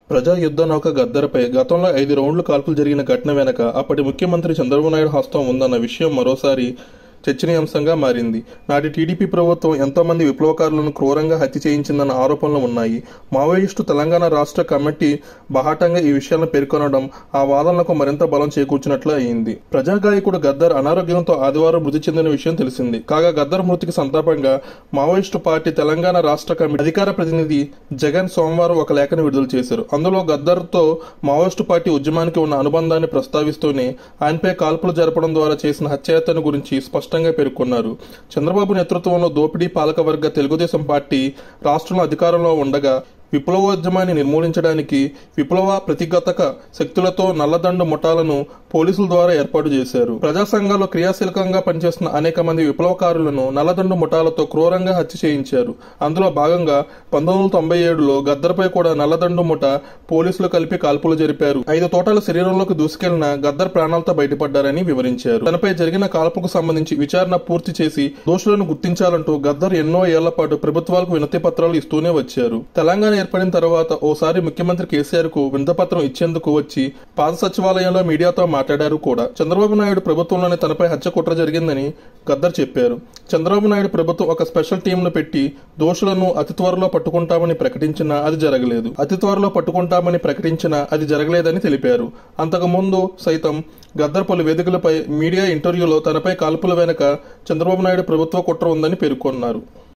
ప్రజా యుద్ధ నౌక గద్దరపై గతంలో ఐదు రౌండ్లు కాల్పులు జరిగిన ఘటన వెనక అప్పటి ముఖ్యమంత్రి చంద్రబాబు నాయుడు హస్తం ఉందన్న విషయం మరోసారి చర్చనీయాంశంగా మారింది నాటి టీడీపీ ప్రభుత్వం ఎంతో మంది విప్లవకారులను క్రూరంగా హత్య చేయించిందన్న ఆరోపణలు ఉన్నాయి మావోయిస్టు తెలంగాణ రాష్ట్ర కమిటీ బహాటంగా ఈ విషయాలను పేర్కొనడం ఆ వాదనలకు మరింత బలం చేకూర్చినట్లు అయింది ప్రజాగాయకుడు గద్దర్ అనారోగ్యంతో ఆదివారం మృతి చెందిన విషయం తెలిసింది కాగా గద్దర్ మృతికి సంతాపంగా మావోయిస్టు పార్టీ తెలంగాణ రాష్ట్ర కమిటీ అధికార ప్రతినిధి జగన్ సోమవారం ఒక లేఖను విడుదల చేశారు అందులో గద్దర్తో మావోయిస్టు పార్టీ ఉద్యమానికి ఉన్న అనుబంధాన్ని ప్రస్తావిస్తూనే ఆయనపై కాల్పులు జరపడం ద్వారా చేసిన హత్యాయత్నం గురించి స్పష్టంగా పేర్కొన్నారు చంద్రబాబు నేతృత్వంలో దోపిడీ పాలకవర్గ తెలుగుదేశం పార్టీ రాష్ట్రంలో అధికారంలో ఉండగా విప్లవోద్యమాన్ని నిర్మూలించడానికి విప్లవ ప్రతిఘటక శక్తులతో నల్లదండు ముఠాలను పోలీసుల ద్వారా ఏర్పాటు చేశారు ప్రజా సంఘాల్లో క్రియాశీలకంగా పనిచేస్తున్న అనేక మంది విప్లవకారులను నల్లదండు ముఠాలతో క్రూరంగా హత్య చేయించారు అందులో భాగంగా పంతొమ్మిది వందల తొంభై ఏడులో గద్దర్పై కూడా నల్లదండు ముఠ పోలీసులు కలిపి కాల్పులు జరిపారు ఐదు తోటల శరీరంలోకి దూసుకెళ్లిన గద్దర్ ప్రాణాలతో బయటపడ్డారని వివరించారు తనపై జరిగిన కాల్పుకు సంబంధించి విచారణ పూర్తి చేసి దోషులను గుర్తించాలంటూ గద్దర్ ఎన్నో ఏళ్ల పాటు ప్రభుత్వాలకు వినతి పత్రాలు ఇస్తూనే వచ్చారు తెలంగాణ ఏర్పడిన తర్వాత ఓసారి ముఖ్యమంత్రి కేసీఆర్ కు వినతపత్రం ఇచ్చేందుకు వచ్చి పాత సచివాలయంలో మీడియాతో మాట్లాడారు కూడా చంద్రబాబు నాయుడు ప్రభుత్వంలోనే తనపై హత్య కుట్ర జరిగిందని గద్దర్ చెప్పారు చంద్రబాబు నాయుడు ప్రభుత్వం ఒక స్పెషల్ టీంను పెట్టి దోషులను అతి త్వరలో పట్టుకుంటామని ప్రకటించినా అది జరగలేదు అతి త్వరలో పట్టుకుంటామని ప్రకటించినా అది జరగలేదని తెలిపారు అంతకుముందు సైతం గద్దర్ పలు వేదికలపై మీడియా ఇంటర్వ్యూలో తనపై కాల్పుల వెనుక చంద్రబాబు నాయుడు ప్రభుత్వ కుట్ర ఉందని పేర్కొన్నారు